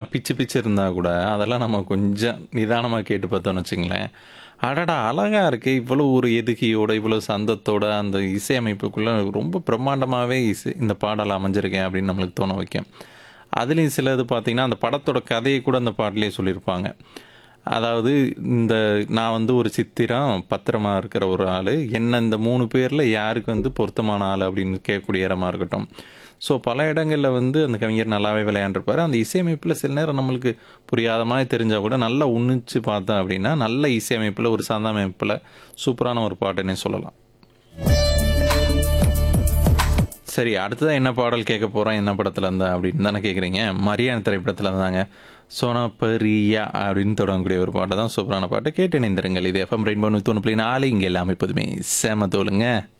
பிச்சு பிச்சு இருந்தா கூட, அதெல்லாம் நம்ம கொஞ்சம் நிதானமா கேட்டு பார்த்தோம்னு வச்சுக்கங்களேன், அடடா! அழகா இருக்கு. இவ்வளோ ஒரு எதுகியோட, இவ்வளோ சந்தத்தோட அந்த இசையமைப்புக்குள்ள ரொம்ப பிரம்மாண்டமாவே இசை இந்த பாடல் அமைஞ்சிருக்கே அப்படின்னு நம்மளுக்கு தோண வைக்கும். அதுலயும் சிலது பார்த்தீங்கன்னா, அந்த படத்தோட கதைய கூட அந்த பாட்டுலயே சொல்லியிருப்பாங்க. அதாவது இந்த நான் வந்து ஒரு சித்திரம், பத்திரமா இருக்கிற ஒரு ஆளு. என்ன இந்த 3 பேர்ல யாருக்கு வந்து பொருத்தமான ஆளு அப்படின்னு கேட்கக்கூடிய இடமா இருக்கட்டும். ஸோ பல இடங்கள்ல வந்து அந்த கவிஞர் நல்லாவே விளையாண்டுருப்பாரு. அந்த இசையமைப்புல சில நேரம் நம்மளுக்கு புரியாத மாரி தெரிஞ்சா கூட நல்லா உன்னிச்சு பார்த்தோம் அப்படின்னா, நல்ல இசையமைப்புல ஒரு சாந்தா அமைப்புல சூப்பரான ஒரு பாட்டுன்னே சொல்லலாம். சரி அடுத்ததா என்ன பாடல் கேட்க போறோம்? என்ன படத்துல இருந்தா அப்படின்னு தானே கேட்குறீங்க? மரியான் திரைப்படத்துல இருந்தாங்க. சோனா பரியா அப்படின்னு தொடங்கக்கூடிய ஒரு பாட்டு தான் சூப்பரான பாட்டு. கேட்டு இணைந்திருங்கள். இது எஃப்எம் ரெயின்போ 101.4 இங்க எல்லாமே எப்போதுமே செம தோலுங்க.